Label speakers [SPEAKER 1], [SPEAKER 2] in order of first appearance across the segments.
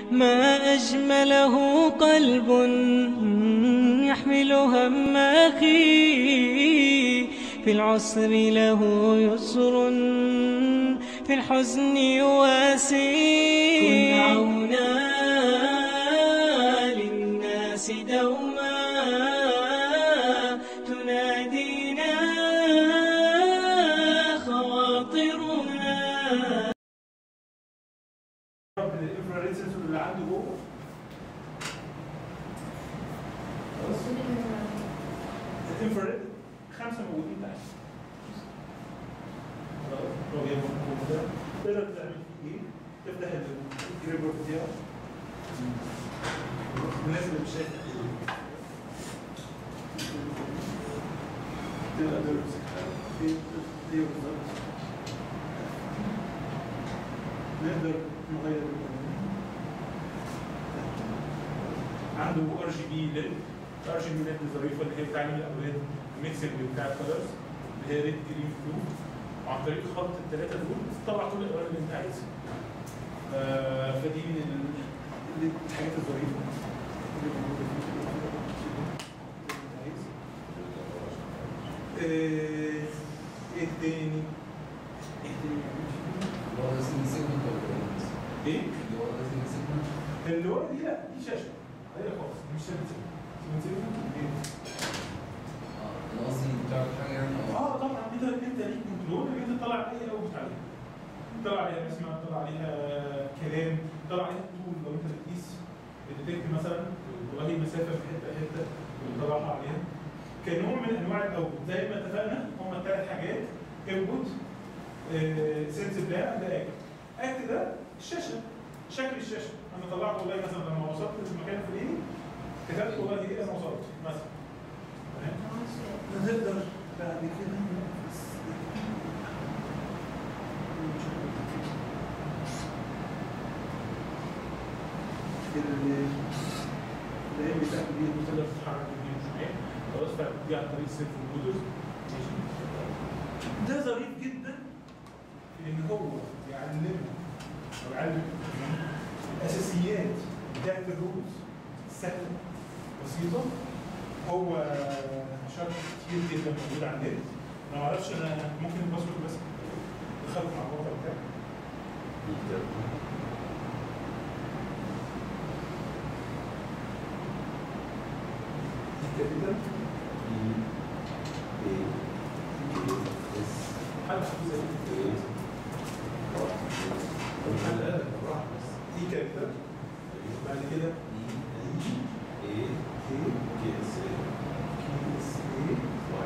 [SPEAKER 1] ما أجمله قلب يحمل هم أخي في العسر له يسر في الحزن يواسي كن عونا للناس دوما تنادينا خواطرنا
[SPEAKER 2] الانفراريد سنسور اللي عنده جوه خلاص الانفراريد خمسه موجودين تحت خلاص هو جايب فوق ده تقدر تعمل فيه ايه؟ تفتح الجريبر بتاعه الناس اللي مش شايفه تقدر تمسكها دي دي بالظبط نقدر نغير القانون. عنده ار جي بي ليد ار جي بي ليد ظريفه اللي هي بتعمل الاولاد ميكسنج بتاع الكلرز اللي هي ريد جرين بلو وعن طريق خط الثلاثه دول تطلع كل الالوان اللي انت عايزها آه، فدي من ال- اللي- الحاجات الظريفه اللي موجوده في اللي انت عايز. آه، ايه تاني؟ ايه تاني؟
[SPEAKER 3] هو ده اسمه سيجمنت ولا ايه؟
[SPEAKER 2] ايه؟
[SPEAKER 3] اللي هو ده اسمه سيجمنت
[SPEAKER 2] اللي هو دي لا دي شاشه هي خالص مش شاشه
[SPEAKER 3] اه انا قصدي بتعرف حاجه يعني اه
[SPEAKER 2] اه طبعا انت انت ليك كنترول انك انت تطلع اي اوت عليها تطلع عليها اسمها تطلع عليها كلام تطلع عليها طول لو انت بتقيس بتديتكت مثلا والله مسافه في حته حته وتطلعها عليها كنوع من انواع الاوت زي ما اتفقنا هم ثلاث حاجات انبوت سنس بلان ده اكت اكت ده الشاشه شكل الشاشه انا طلعت والله مثلا لما وصلت للمكان الفلاني كتبت والله دي انا وصلت مثلا تمام نقدر بعد كده ننفذ. ال- العين بتاعك دي تقدر تتحرك يمين وشمال خلاص فدي عن طريق السيلف موتورز ده ظريف جدا في ان هو يعلمنا او يعلم الاساسيات بتاعت الرولز سهله بسيطه هو شرط كتير جدا موجود على النت انا ما اعرفش انا ممكن الباسورد بس دخلت مع الموقع بتاعي كابيتال حد حافظ اي كابيتال بعد كده اي كي اس اي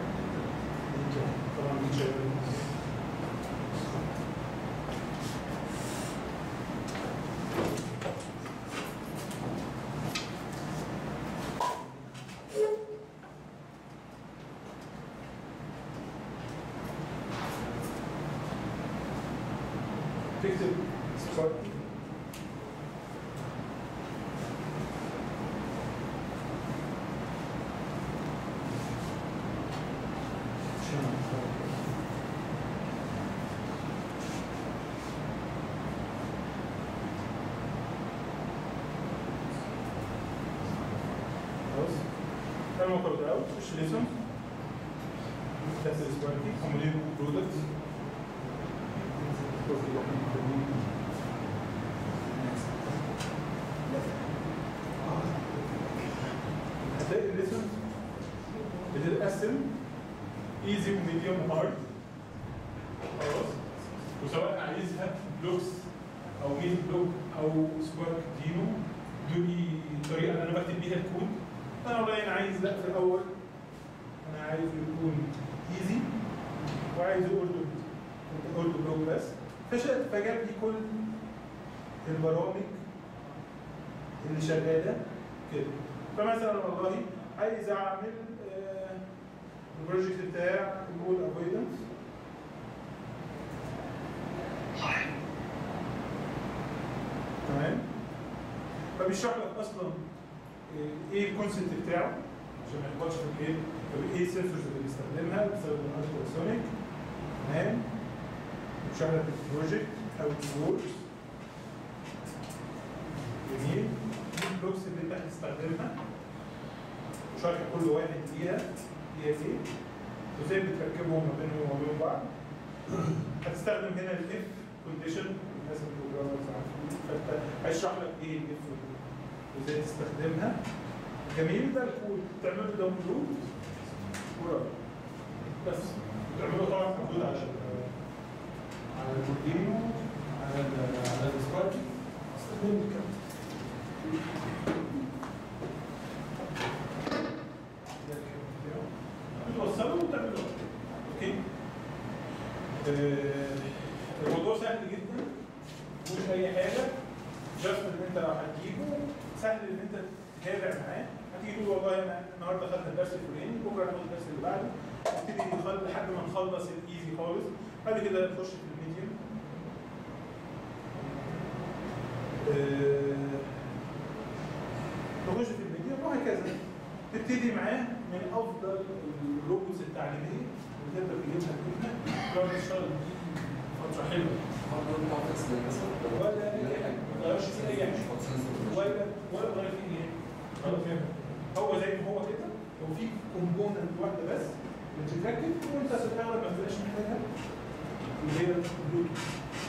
[SPEAKER 2] طبعا دي شغاله تكتب سباركي خلاص ده الموقع بتاعه تخش الاسم تحت السباركي هم ليه برودكت هتلاقي الاسم بتتقسم ايزي وميديوم وهارد خلاص وسواء عايزها بلوكس او ميل بلوك او سبارك دينو دول الطريقه اللي انا بكتب بيها الكود انا والله انا عايز لا في الاول انا عايز يكون ايزي وعايز اورتو اورتو بلوك بس فشل فجاب لي كل البرامج اللي شغاله كده فمثلا والله عايز اعمل آه، البروجكت بتاع الوول افويدنس تمام فبيشرح لك اصلا آه، ايه الكونسيبت بتاعه عشان ما يخبطش في الايه طب ايه السنسورز اللي بيستخدمها بيستخدم الالتراسونيك تمام بيشرح لك البروجكت او الوركس جميل اللوكس اللي انت هتستخدمها شرح كل واحد ليها ليها ايه وازاي بتركبهم ما بينهم وما بين بعض هتستخدم هنا الاف كونديشن الناس البروجرامرز عارفين فانت هيشرح لك ايه الاف وازاي تستخدمها جميل ده الكود تعمل له داونلود ورا بس تعمله طبعا موجود على ال- على الكوردينو على ال- على السباركي استخدم الكلام ده الكلام بتاعه. بتوصله وتعمله اوكي آه، الموضوع سهل جدا مش اي حاجه جاست ان انت لو هتجيبه سهل ان انت تتابع معاه هتيجي تقول والله انا النهارده خدت الدرس الفلاني بكره هاخد الدرس اللي بعده نبتدي نخل- لحد ما نخلص الايزي خالص بعد كده نخش في الميديوم آه، نخش في الميديوم وهكذا تبتدي معاه من افضل الروبوتس التعليميه اللي تقدر تجيبها تجيبها تقعد تشتغل بيه فتره حلوه
[SPEAKER 3] برضه الكونتكست ده مثلا
[SPEAKER 2] ولا اي حاجه ما تغيرش فيه اي حاجه
[SPEAKER 3] مش سنسور
[SPEAKER 2] ولا ولا تغير فيه ايه خلاص هو زي ما هو كده هو في كومبوننت واحده بس بتتركب وانت في الاغلب ما بتبقاش محتاجها اللي هي البلوتوث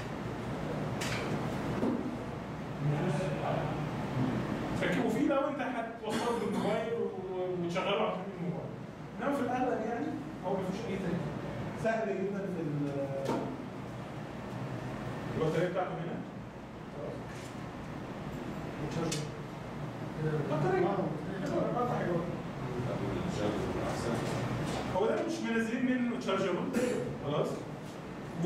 [SPEAKER 2] تركبه فيه لو انت هتوصله بالموبايل و- وتشغله على طول الموبايل انما في الاغلب يعني هو ما فيش اي تركيب سهل جدا في ال- البطاريه بتاعته هنا خلاص وتشارجر بطاريه قطع حاجه هو ده مش منزلين منه تشارجبل خلاص و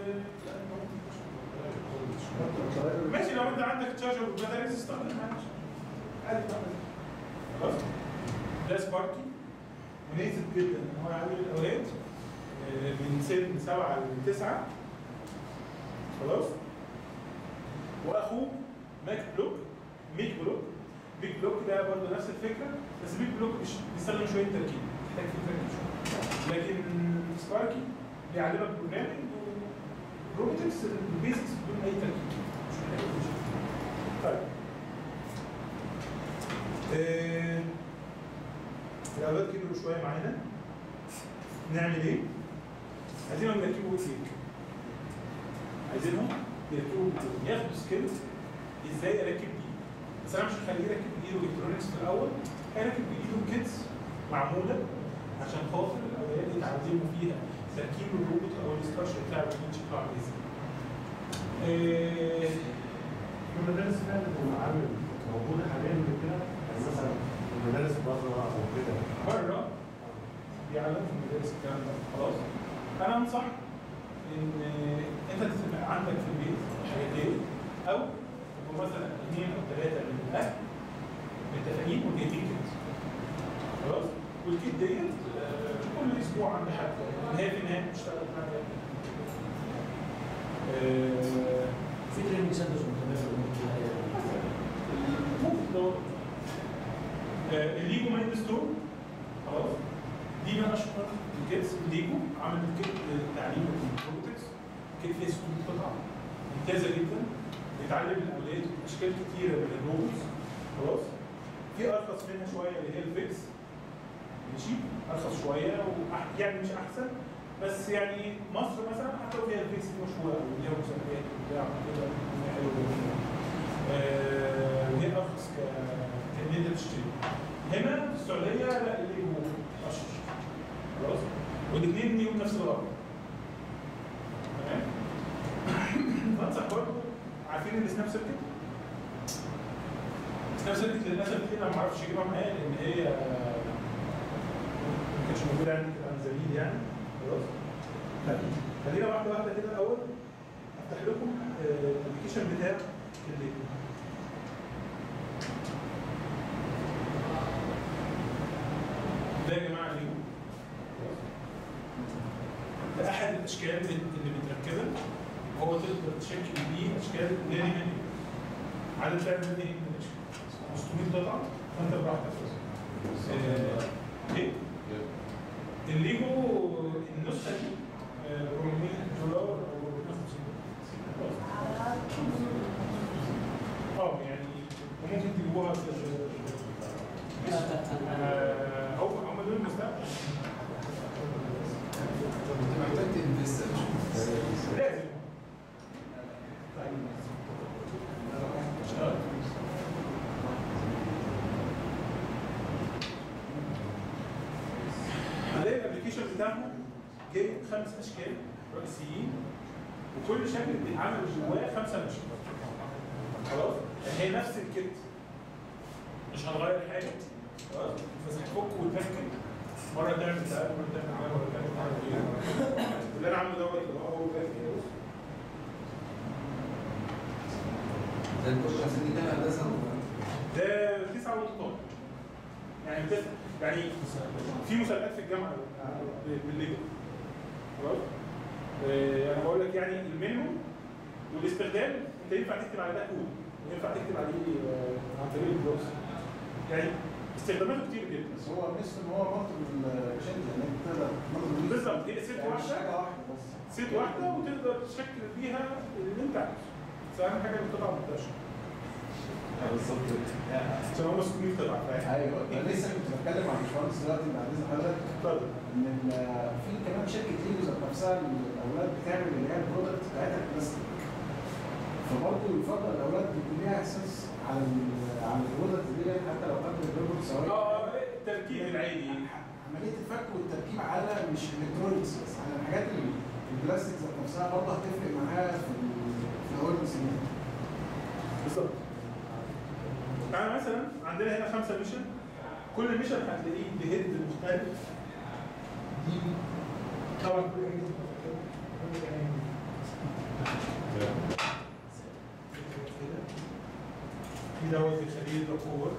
[SPEAKER 2] ماشي لو انت عندك تشارجر باتريز استخدمها عادي خلاص ده سباركي مناسب جدا ان هو يعلم الاولاد آه، من سن سبعه لتسعه خلاص واخوه ماك بلوك ميك بلوك بيج بلوك ده برضه نفس الفكره بس بيج بلوك مش بيستخدم شويه تركيب محتاج فيه تركيب شويه لكن سباركي بيعلمك بروجرامنج روبوتكس البيزكس بدون اي تركيب مش محتاج فيه شيء. طيب آه، الاولاد كبروا شويه معانا نعمل ايه؟ عايزينهم يركبوا كيك عايزينهم يركبوا ياخدوا سكيلز ازاي اركب دي بس انا مش هخليه يركب بايده الكترونكس في الاول هيركب بايده كيتس معموله عشان خاطر الاولاد يتعلموا فيها تركيب الروبوت او الاستراكشر بتاع الروبوت شكله عامل ازاي. آه،
[SPEAKER 4] المدارس فعلا المعامل موجودة حاليا من كده يعني مثلا المدارس بره أو كده
[SPEAKER 2] بره بيعلموا في المدارس الكلام ده خلاص انا انصح ان انت تبقى عندك في البيت حاجتين او يبقوا مثلا اثنين او ثلاثه من الاهل متفقين وجايبين كيت خلاص والكيت ديت آه، كل اسبوع عند حد هي في النهايه بتشتغل حاجه آه،
[SPEAKER 5] في تريننج سنترز متميزه ممكن
[SPEAKER 2] ممكن تدور آه، الليجو مايند ستور خلاص دي من اشهر الكيتس الليجو عمل كيت تعليم الروبوتكس كيت فيها 600 قطعه ممتازه جدا بتعلم الاولاد اشكال كتيره من الروبوتس خلاص في ارخص منها شويه اللي هي الفيكس ماشي ارخص شويه وأح... يعني مش احسن بس يعني مصر مثلا حتى لو فيها الفيكس دي مشهوره وليها مسابقات وبتاع كده وهي حلوه جدا آه، وهي ارخص ك كان انت تشتري هنا في السعوديه لا اللي هو اشهر خلاص والاثنين ليهم نفس الغرض تمام بنصح برضه عارفين السناب سيركت سناب سيركت للاسف دي انا ما اعرفش اجيبها معايا لان هي ما كانتش موجوده عندي كده عن زميل يعني خلاص طيب خلينا واحده واحده كده الاول افتح لكم آه، الابلكيشن بتاع الليجو ده يا جماعه ليجو ده احد الاشكال اللي اللي بتركبها وهو تقدر تشكل بيه اشكال ناني مني عدد فعلا ناني مني 600 قطعه فانت براحتك آه، ايه؟ الليجو النسخه دي آه، 400 دولار او 450 اه يعني وممكن تجيبوها يحبوها مش آه، هم هم دول المستقبل
[SPEAKER 3] انت محتاج تنفست
[SPEAKER 2] لازم هنلاقي الابلكيشن بتاعهم جاي خمس اشكال رئيسيين وكل شكل بيتعمل جواه خمسه مشاكل خلاص يعني هي نفس الكت مش هنغير حاجه خلاص بس هتفك وتركب مره تعمل ده مره تعمل ده مره تعمل ده اللي انا عامله دوت اللي هو اول كده بص
[SPEAKER 3] ده الكل عشان كده هندسه
[SPEAKER 2] ده تسعة ونقطة يعني بتس... يعني في مسابقات في الجامعة ب- بالليجو خلاص آه، انا بقول لك يعني المنيو والاستخدام انت ينفع تكتب على ده كود ينفع تكتب عليه آه، عن طريق البروكس يعني استخداماته كتير جدا
[SPEAKER 6] بس هو ميزته ان هو مالتيبل شكل يعني انت تقدر multiple
[SPEAKER 2] بالظبط هي ست
[SPEAKER 6] يعني مش
[SPEAKER 2] واحدة
[SPEAKER 6] حاجه واحده بس
[SPEAKER 2] ست واحدة وتقدر تشكل بيها اللي انت عايزه بس اهم حاجة القطعة ما تبقاش
[SPEAKER 3] بالظبط
[SPEAKER 2] عشان هم 600 قطعة فاهم؟
[SPEAKER 6] ايوه انا لسه كنت بتكلم مع الباشمهندس دلوقتي بعد اذن حضرتك
[SPEAKER 2] اتفضل
[SPEAKER 6] ان ال- في كمان شركه ليجو ذات نفسها الاولاد بتعمل اللي هي البرودكت بتاعتها بلاستيك فبرضه يفضل الاولاد يكون ليها احساس على ال- على البرودكت دي حتى لو خدت الريبورت سواء
[SPEAKER 2] اه التركيب العادي
[SPEAKER 6] عمليه الفك والتركيب على مش الكترونكس بس على الحاجات اللي البلاستيك ذات نفسها برضه هتفرق معاها في ال- في اول سنين
[SPEAKER 2] بالظبط يعني مثلا عندنا هنا خمسه ميشن كل ميشن هتلاقيه بهيد مختلف دي طبعا كل هيد في دوت بيخليه يضرب قوه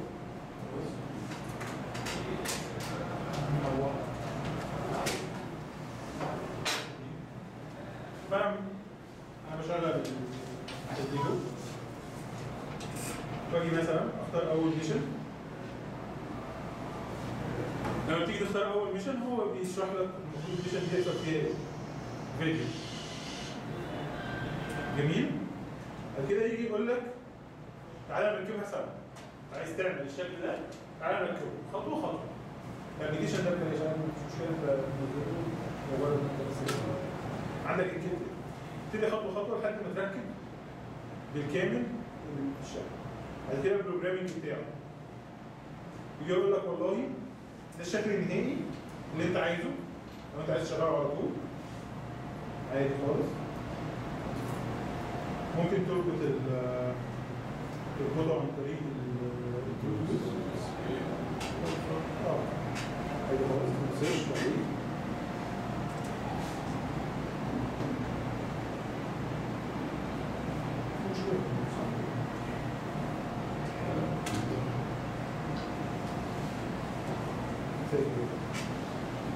[SPEAKER 2] هو فانا انا بشغل الديجو باجي مثلا اختار اول ميشن لما تيجي تختار اول ميشن هو بيشرح لك المفروض الميشن دي يحصل فيها ايه فيديو جميل بعد كده يجي يقول لك تعالى نركبها سوا عايز تعمل الشكل ده تعالى نركبه خطوه خطوه الابلكيشن ده بلاش انا مش مشكله انت مجرد إن انت بس عندك الكت تبتدي خطوه خطوه لحد ما تركب بالكامل الشكل بعد كده البروجرامنج بتاعه يجي يقول لك والله ده الشكل النهائي اللي انت عايزه لو انت عايز تشغله على طول عادي خالص ممكن تربط ال- القطع عن طريق ال- البلوتوث اه عادي خالص ما تنساش بعدين مش مشكلة. Thank you.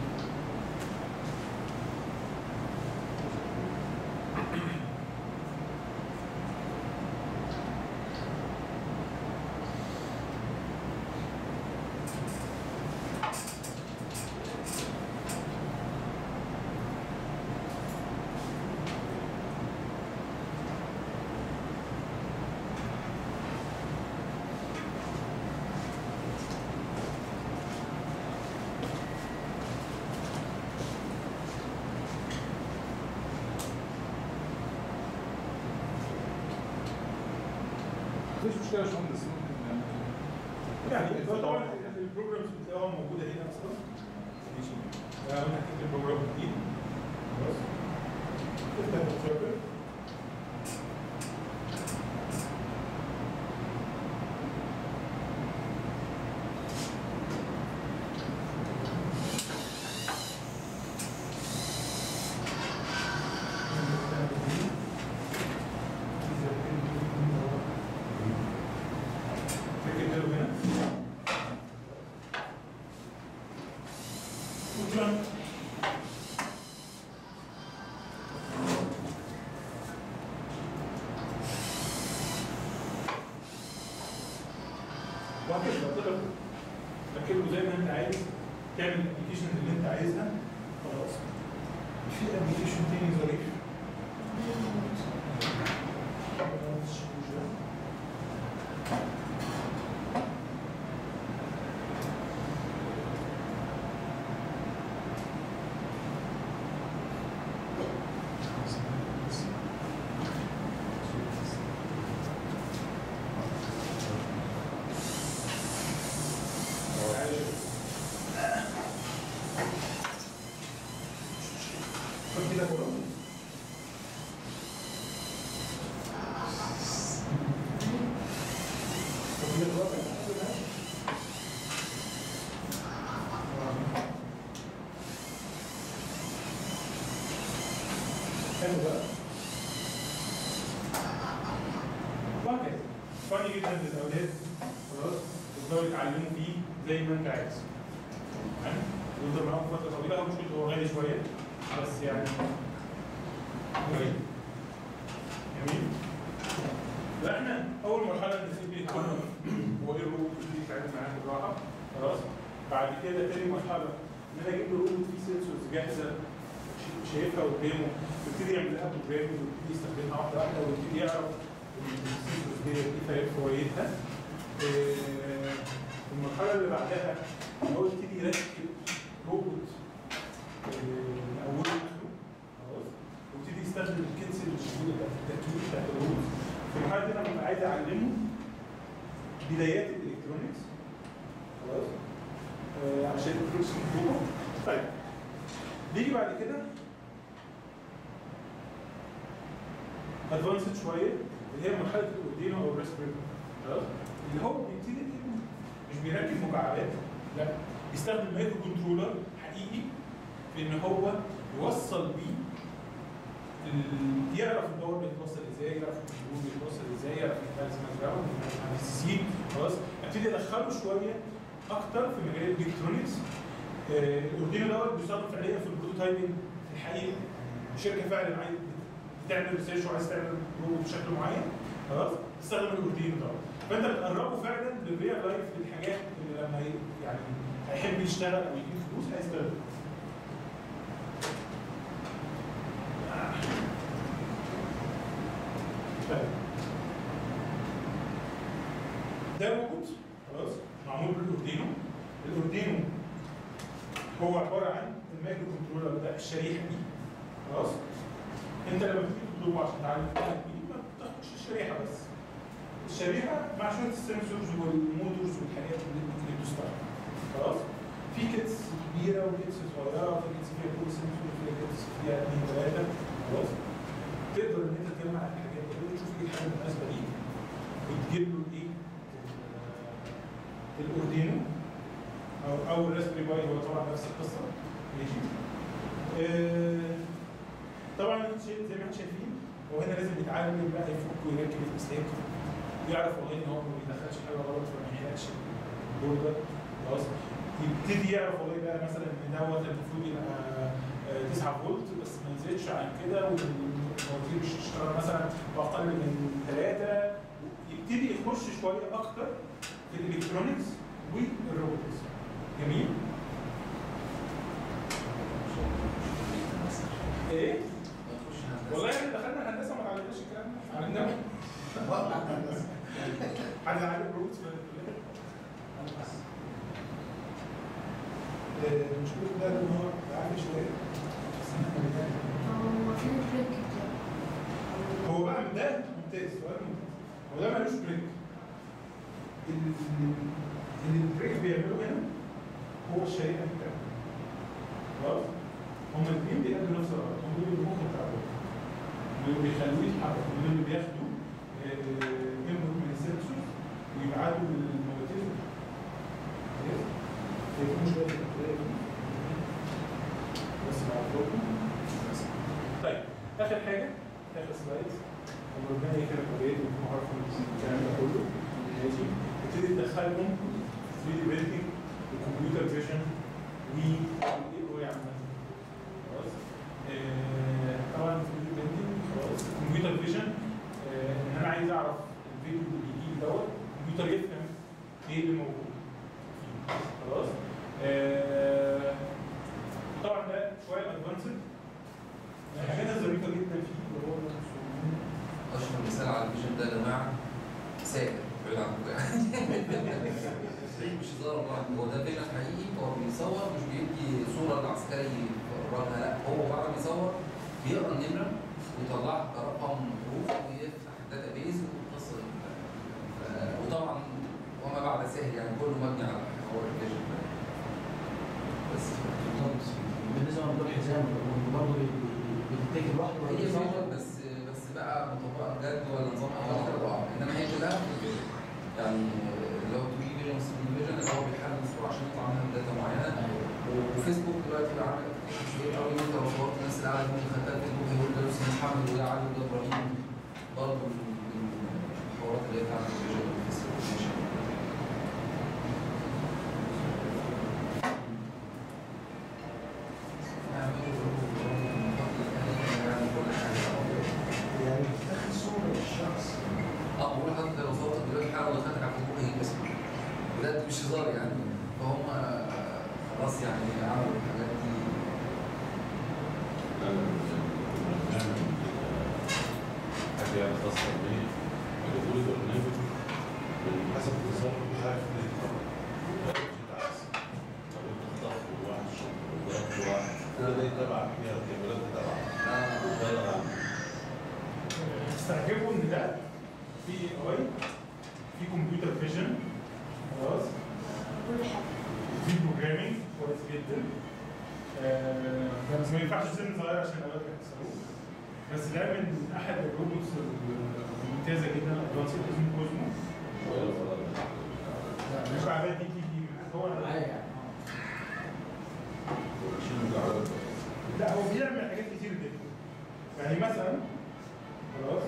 [SPEAKER 7] مفيش مشكله يا باشمهندس ممكن نعمل
[SPEAKER 2] يعني هو طبعا البروجرامز بتلاقيها موجوده هنا اصلا ماشي انا هكتب البروجرام جديد خلاص تفتح السيرفر تكتب له هنا وترن وهكذا تقدر تركبه زي ما انت عايز تعمل الابلكيشن اللي انت عايزها خلاص في ابلكيشن تاني ظريف تفهموا بقى وهكذا فاني جدا للاولاد خلاص يقدروا يتعلموا فيه زي ما انت عايز يعني يفضل معاهم فتره طويله هو مشكلته هو غالي شويه بس يعني جميل جميل فاحنا اول مرحله نسيب فيها كنا هو ايه الروبوت اللي يتعامل معاه بالراحه خلاص بعد كده تاني مرحله ان انا اجيب له روبوت فيه سنسورز جاهزه ش- شايفها قدامه ويبتدي يعمل لها بروجرامنج ويبتدي يستخدمها واحده واحده ويبتدي يعرف السنسورز دي ايه فايد- فوائدها آه، المرحله اللي بعدها ان هو يبتدي يركب روبوت آه، من اوله لاخره خلاص ويبتدي يستخدم الكيتس اللي موجوده بتاعت التركيب بتاعت الروبوت في المرحله دي انا ببقى عايز اعلمه بدايات الالكترونكس خلاص آه، عشان الالكترونكس مطلوبه طيب نيجي بعد كده ادفانسد شويه اللي هي مرحله الاوردينو او الريسبري خلاص اللي هو بيبتدي إنه مش بيركب مكعبات لا يستخدم مايكرو كنترولر حقيقي في ان هو يوصل بيه ال- يعرف الباور بيتوصل ازاي يعرف الكنترول بيتوصل ازاي يعرف الفايلز جراوند السي سي خلاص ابتدي ادخله شويه اكتر في مجال الالكترونكس آه، الاوردينو دوت بيستخدم فعليا في البروتوتايبنج في الحقيقه شركه فعلا عايز بتعمل ريسيرش وعايز تعمل روبوت بشكل معين خلاص تستخدم الاوردينو دوت فانت بتقربه فعلا للريال لايف للحاجات اللي لما ي- يعني هيحب يشتغل او يجيب فلوس هيستخدمها طيب. ده روبوت خلاص معمول بالاوردينو الاوردينو هو عباره عن المايكرو كنترولر ده الشريحه دي خلاص انت لما بتيجي تطلبه عشان تعلم فيها بيه ما بتاخدش الشريحه بس الشريحه مع شويه السنسورز والموتورز والحاجات اللي اللي بتستخدم خلاص في كيتس كبيره وكيتس صغيره وفي كيتس فيها كل سنسور وفي كيتس فيها اثنين ثلاثه خلاص تقدر ان انت تجمع الحاجات دي وتشوف ايه الحاجه المناسبه ليك وتجيب له الايه الاوردينو او او الراسبري باي هو طبعا نفس القصه ماشي آه، طبعا شيء- زي ما احنا شايفين هو هنا لازم يتعلم بقى يفك ويركب الاسلاك يعرف والله ان هو ما بيدخلش حاجه غلط فما يحرقش البورده خلاص يبتدي يعرف والله بقى مثلا ان دوت المفروض يبقى آه، 9 فولت بس ما يزيدش عن كده والمواتير مش تشتغل مثلا باقل من ثلاثه يبتدي يخش شويه اكتر في الالكترونكس والروبوتكس جميل ايه والله احنا دخلنا هندسه ما اتعلمناش الكلام ده اتعلمناه حد عارف روبوتس في الكليه آه، المشكله ده ان هو عارف شويه بس إحنا
[SPEAKER 8] هو فين البريك بتاعه؟
[SPEAKER 2] هو بقى ده ممتاز سؤال ممتاز هو ده ملوش بريك ال- اللي البريك بيعمله هنا هو الشريحه بتاعته خلاص هما الاثنين بيأدوا نفس الغرض هم دول المخ بتاع الروبوت واللي بيخلوه يتحرك هم اللي بياخدوا انبوت من السنسور ويبعتوا للمواتير كويس؟ شايفين شويه الأخلاق دي؟ بس مع الروبوت طيب اخر حاجه اخر سلايد ربنا يكرمك ولاد ويكونوا عارفين الكلام ده كله ماشي تبتدي تدخلهم 3 دي بيلدينج وكمبيوتر فيجن والاي او اي عامه خلاص آه، طبعا 3 دي بيلدينج خلاص كمبيوتر فيجن ان انا عايز اعرف الفيديو اللي بيجي لي دوت الكمبيوتر يفهم ايه اللي موجود فيه خلاص آه، طبعا ده شويه ادفانسد الحاجات الظريفه جدا فيه اللي هو
[SPEAKER 3] اشهر مثال على الفيجن ده يا جماعه ساكن بعيد عنكم يعني مش هزار والله هو ده فيجن حقيقي هو بيصور مش بيدي صوره للعسكري يفرجها لا هو بعد ما يصور بيقرا النمره ويطلعها كرقم حروف ويفتح الداتا بيز والقصه دي ف- وطبعا وما بعد سهل يعني كله مبني على حوار الفيجن ده. بس
[SPEAKER 5] بالنسبه لموضوع الحزام برضه بتتاكل لوحده ولا
[SPEAKER 3] هي
[SPEAKER 5] بيتصور؟
[SPEAKER 3] فيجن بس بس بقى مطبقه بجد ولا نظام اول كده بعض انما هي كلها في الفيجن. يعني اللي هو 2 فيجن و 3 فيجن اللي هو بيحلل الصوره عشان يطلع منها داتا معينه وفيسبوك دلوقتي بقى عامل ابلكيشن كبير قوي انت لو صورت الناس اللي قاعده ممكن خدتها الفيسبوك يقول ده اسمه محمد وده علي وده ابراهيم برضه من من الحوارات اللي هي بتاعت الفيجوال والفيسبوك
[SPEAKER 6] يعني بتاخد صورة للشخص
[SPEAKER 3] اه بقول لحضرتك لو صورتك دلوقتي حاجه ودخلتك على الفيسبوك هيجيب اسمك بجد مش هزار يعني فهم آه، خلاص يعني عملوا الحاجات دي
[SPEAKER 9] حاجة خاصة بيه بتقول برنامج من حسب التصرف مش عارف ليه يتطور مش يتعكس لو انت خطفت واحد شغل وضربت واحد كل ده يتبع فيها الكاميرات تتبع غير عنه
[SPEAKER 2] استعجبوا ان ده في اي في كمبيوتر فيجن خلاص
[SPEAKER 8] كل حاجة
[SPEAKER 2] في بروجرامينج كويس جدا آه، بس ما ينفعش سن صغير عشان الاولاد يحصلوه بس ده من احد الروبوتس الممتازه جدا ادفانسد اسمه كوزمو مش عارف دي تيجي هو
[SPEAKER 5] معايا يعني
[SPEAKER 2] لا هو بيعمل حاجات كتير جدا يعني مثلا خلاص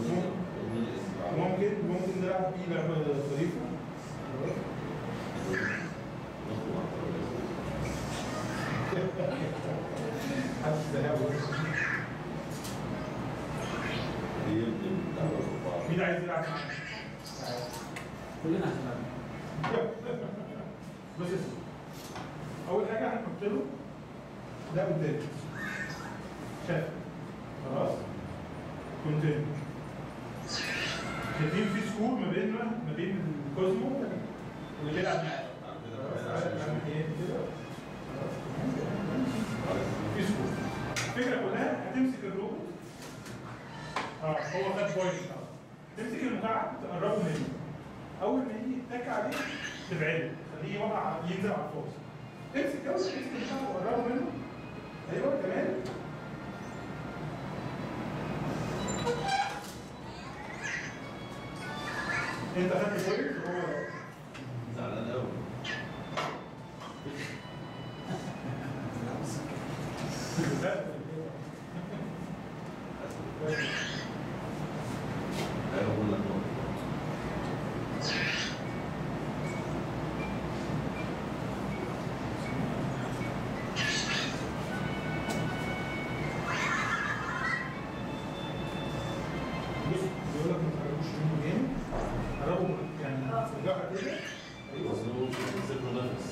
[SPEAKER 2] ممكن ممكن نلعب بيه لعبه ظريفه خلاص حد زهقه مين عايز يلعب معانا؟
[SPEAKER 5] كلنا هنلعب
[SPEAKER 2] بص يا سيدي. اول حاجه هنحط له ده قدام شاف خلاص كونتين شايفين في سكور ما بين ما بين الكوزمو واللي بيلعب معاه خلاص عشان نعمل ايه كده خلاص في سكور الفكره كلها هتمسك الروبوت اه هو خد بوينت تمسك المكعب تقربه منه اول ما يجي يتك عليه تبعده خليه يوقع ينزل على الفاضي تمسك كده تمسك المكعب وقربه منه ايوه كمان انت خدت بوينت وهو
[SPEAKER 9] زعلان قوي هيقول لك نقطة.
[SPEAKER 2] بص بيقول لك ما تقربوش منه جامد قربوا يعني بالراحه كده ايوه
[SPEAKER 9] بس هو مش هيمسك له نفس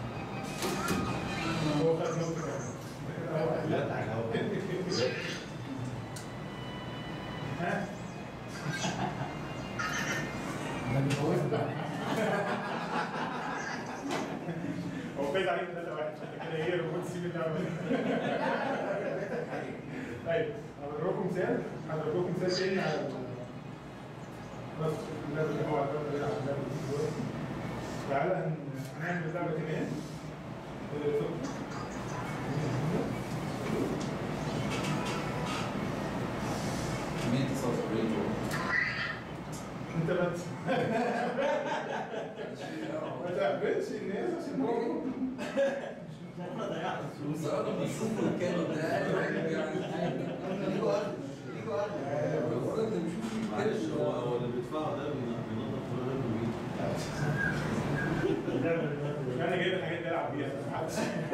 [SPEAKER 2] هو خد نقطه كمان
[SPEAKER 9] لا تعالى هو
[SPEAKER 2] ها
[SPEAKER 5] ده بيخوفنا
[SPEAKER 2] هو فايز عليك ثلاثة واحد عشان كده هي روبوت سيب اللعبة طيب هضرب لكم مثال هضرب لكم مثال تاني على ال- بس اللعبة اللي هو على اللعبة اللي على اللعبة دي دلوقتي تعالى هن- هنعمل لعبة كمان آه،
[SPEAKER 3] مين اتصال بريدو
[SPEAKER 2] انت ما ت- ما تقبلش الناس عشان هو
[SPEAKER 3] الراجل بيشوف الكلام ده يعني الراجل بيشوف
[SPEAKER 9] معلش هو هو اللي بيدفعه ده بينظف بينظف ولا بيجي
[SPEAKER 2] انا جايب الحاجات دي العب بيها ما حدش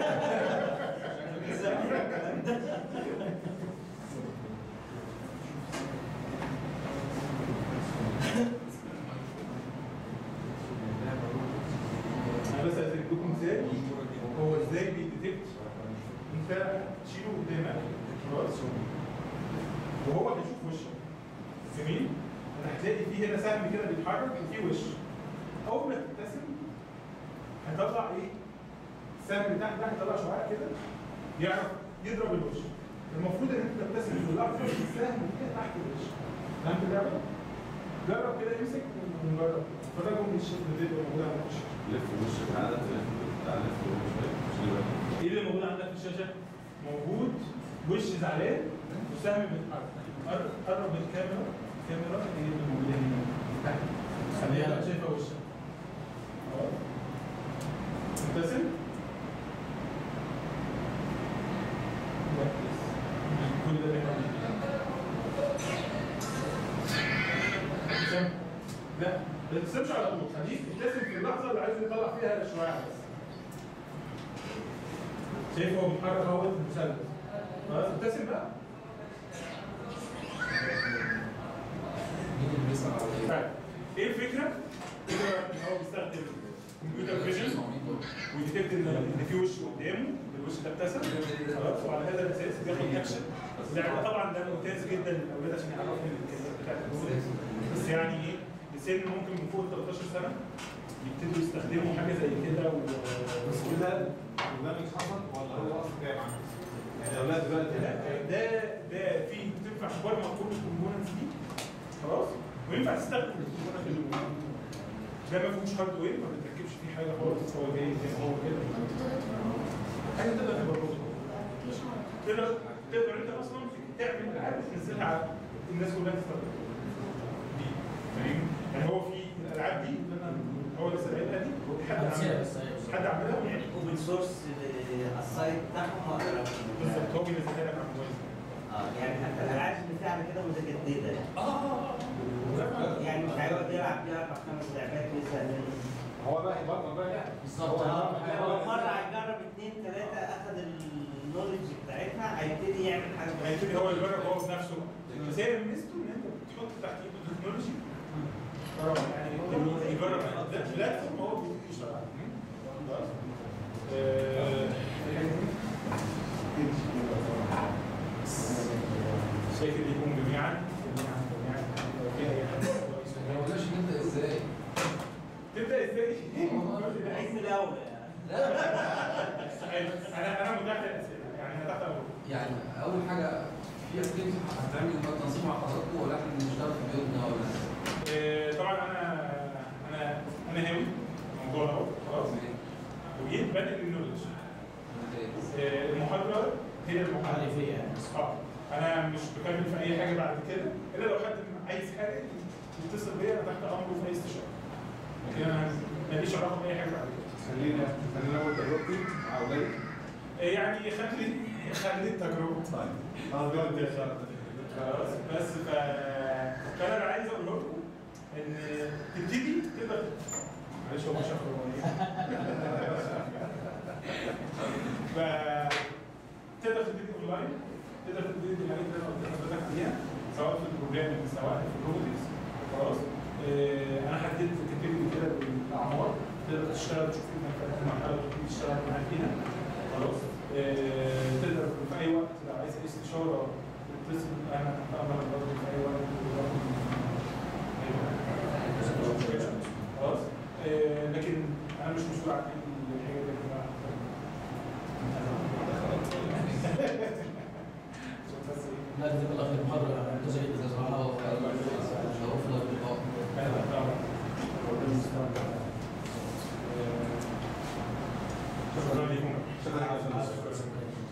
[SPEAKER 2] انا بس عايز اديكم مثال هو ازاي بيديتكت انت تشيله قدامك خلاص وهو هيشوف وشك جميل انا هتلاقي فيه هنا سهم كده بيتحرك وفيه وش اول ما تبتسم هيطلع ايه؟ السهم بتاعك ده هيطلع شعاع كده يعرف يضرب الوش المفروض ان انت تبتسم في اللحظه السهم كده تحت الوش فهمت اللعبه؟ جرب كده امسك ونجرب فرجهم الشكل ده يبقى موجود على الوش
[SPEAKER 9] لف وشك عادة تلف تعال لف وشك مش اللي بالك.
[SPEAKER 2] ايه اللي موجود عندك في الشاشه؟ موجود وش زعلان وسهم بيتحرك قرب قرب الكاميرا الكاميرا هي اللي موجوده هنا تحت خليها بقى شايفه وشك اه ابتسم ركز كل ده بيحصل يبتسم في اللحظه اللي عايز يطلع فيها الشعاع بس شايف هو بيتحرك اهو المثلث خلاص ابتسم بقى
[SPEAKER 3] مين اللي بيسمع على ايه؟
[SPEAKER 2] فعلا ايه الفكره؟ الفكره ان هو بيستخدم كمبيوتر فيجن ويديتكت ان ان في وش قدامه الوش ده ابتسم خلاص وعلى هذا الاساس بياخد اكشن يعني طبعا ده ممتاز جدا للاولاد عشان يعرفوا الامكانيات بتاعت الولاد بس يعني ايه لسن ممكن من فوق 13 سنه يبتدوا يستخدموا حاجه زي كده و
[SPEAKER 4] بس كده البرنامج حصل ولا هو اصلا جاي معاك؟ يعني الاولاد دلوقتي
[SPEAKER 2] لا، ده ده في تنفع تبرمج كل الكومبوننتس دي خلاص وينفع تستخدم الكومبوننت اللي موجود. ده ما فيهوش هاردوير ما بتركبش فيه حاجه خالص هو جاي زي ما هو كده حاجه تقدر تبرمجها تقدر تقدر انت اصلا تعمل العاب تنزلها على الناس كلها تستخدمها دي فاهم يعني هو في الالعاب دي اللي انا هو لسه قايلها دي حد عملها
[SPEAKER 5] بس أيوة.
[SPEAKER 2] حد عملها
[SPEAKER 10] يعني اوبن سورس على السايت بتاعهم اقدر أعمل.
[SPEAKER 2] بالظبط هو بينزلها لك على الموبايل
[SPEAKER 10] اه يعني حتى الالعاب اللي فيها على كده متجدده يعني
[SPEAKER 2] اه
[SPEAKER 10] يعني مش هيقعد يلعب فيها اربع خمس لعبات لسه
[SPEAKER 4] هو بقى يبرمج بقى يعني
[SPEAKER 5] بالظبط
[SPEAKER 10] اه لو مرة هيجرب اثنين ثلاثة أخذ النولج بتاعتها هيبتدي يعمل حاجة
[SPEAKER 2] هيبتدي هو يجرب هو بنفسه بس هي ميزته ان انت بتحط تحت ايده تكنولوجي اه يعني يجرب ده بلاتفورم هو بيبتدي يشتغل عليه خلاص آه، شاكر لكم جميعا جميعا جميعا لو في اي حاجه كويس
[SPEAKER 3] ما قلناش نبدا ازاي؟
[SPEAKER 2] تبدا ازاي؟
[SPEAKER 10] عايز من الأول يعني
[SPEAKER 3] لا
[SPEAKER 2] انا انا متاح للاسئله يعني انا تحت امركم
[SPEAKER 3] يعني اول حاجه في اكتيفيتي هتعمل تنظيم مع حضراتكم ولا احنا بنشتغل في بيوتنا ولا
[SPEAKER 2] آه، طبعا انا انا انا هاوي الموضوع اهو خلاص وجيت بنقل النولج
[SPEAKER 3] ممتاز.
[SPEAKER 2] آه، المحاضره هي المحاضره
[SPEAKER 5] معرفية يعني.
[SPEAKER 2] اه انا مش بكمل في اي حاجه بعد كده الا لو حد عايز حاجه يتصل بيا انا تحت امره في اي استشاره لكن انا ماليش علاقه باي حاجه بعد كده
[SPEAKER 4] خلينا خلينا اول تجربتي مع اولادي
[SPEAKER 2] آه، يعني خلي خلي التجربه
[SPEAKER 4] اه بجد
[SPEAKER 2] خلاص بس ف... فانا اللي عايز اقوله لكم ان تبتدي تقدر معلش هو مش هو ف تقدر تبتدي اونلاين تقدر تبتدي بالحاجات اللي انا قلت لحضرتك عليها سواء في البروجرامينج سواء في الروبوتكس خلاص آه، انا حددت كاتيجوري كده بالاعمار تقدر تشتغل تشوف في المرحله اللي تبتدي تشتغل معاك فيها خلاص آه، تقدر في اي وقت لو عايز اي استشاره تتصل انا تحت امرك برضه في اي وقت خلاص آه، لكن انا مش مسؤول عن اي حاجه دي يا جماعه عشان بس ايه
[SPEAKER 5] لا جزاك الله خير محاضرة ممتازة جدا
[SPEAKER 3] جزاكم
[SPEAKER 5] صراحة
[SPEAKER 3] الله خير شرفنا باللقاء
[SPEAKER 2] انا تحت امرك آه، شكرا لكم
[SPEAKER 4] شكرا على
[SPEAKER 2] شكرا